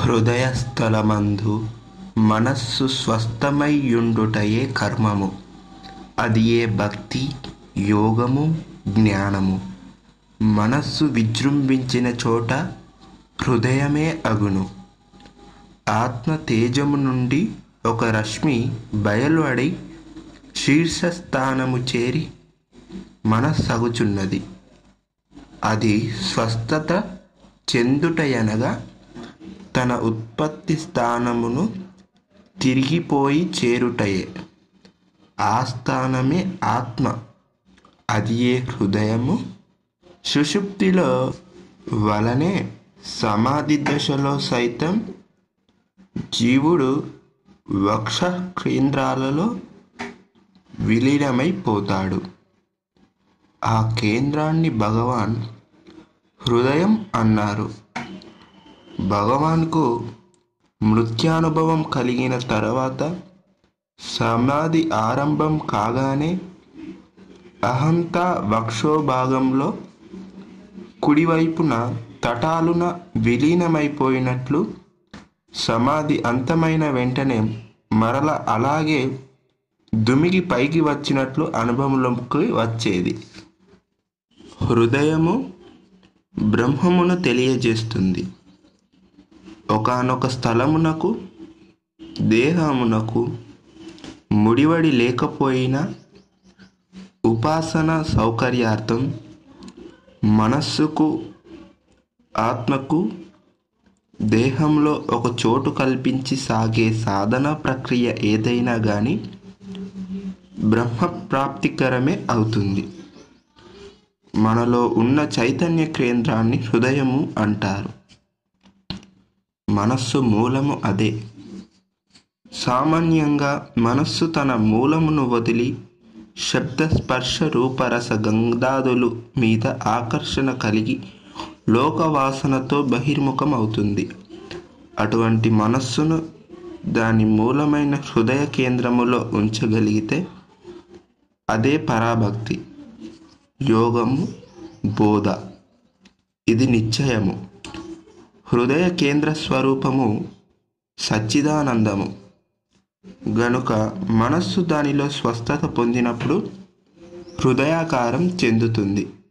హృదయస్థలమందు మనస్సు స్వస్థమయ్యుండుటయే కర్మము అది ఏ భక్తి యోగము జ్ఞానము మనస్సు విజృంభించిన చోట హృదయమే అగును ఆత్మ తేజము నుండి ఒక రశ్మి బయలువడి శీర్షస్థానము చేరి మనస్సగుచున్నది అది స్వస్థత చెందుటయనగా తన ఉత్పత్తి స్థానమును తిరిగిపోయి చేరుటయే ఆ స్థానమే ఆత్మ అది ఏ హృదయము సుషుప్తిలో వలనే సమాధి దశలో సైతం జీవుడు వక్ష కేంద్రాలలో విలీనమైపోతాడు ఆ కేంద్రాన్ని భగవాన్ హృదయం అన్నారు భగవాన్కు మృత్యానుభవం కలిగిన తర్వాత సమాధి ఆరంభం కాగానే అహంత వక్షోభాగంలో కుడివైపున తటాలున విలీనమైపోయినట్లు సమాధి అంతమైన వెంటనే మరల అలాగే దుమిగి పైకి వచ్చినట్లు అనుభవంలోకి వచ్చేది హృదయము బ్రహ్మమును తెలియజేస్తుంది ఒకనొక స్థలమునకు దేహమునకు ముడివడి లేకపోయినా ఉపాసన సౌకర్యార్థం మనస్సుకు ఆత్మకు దేహంలో ఒక చోటు కల్పించి సాగే సాధన ప్రక్రియ ఏదైనా కానీ బ్రహ్మప్రాప్తికరమే అవుతుంది మనలో ఉన్న చైతన్య కేంద్రాన్ని హృదయము అంటారు మనస్సు మూలము అదే సామాన్యంగా మనస్సు తన మూలమును వదిలి శబ్ద స్పర్శ రూపరస గంధాదులు మీద ఆకర్షణ కలిగి లోకవాసనతో బహిర్ముఖం అవుతుంది అటువంటి మనస్సును దాని మూలమైన హృదయ కేంద్రములో ఉంచగలిగితే అదే పరాభక్తి యోగము బోధ ఇది నిశ్చయము హృదయ కేంద్ర స్వరూపము సచ్చిదానందము గనుక మనస్సు దానిలో స్వస్థత పొందినప్పుడు హృదయాకారం చెందుతుంది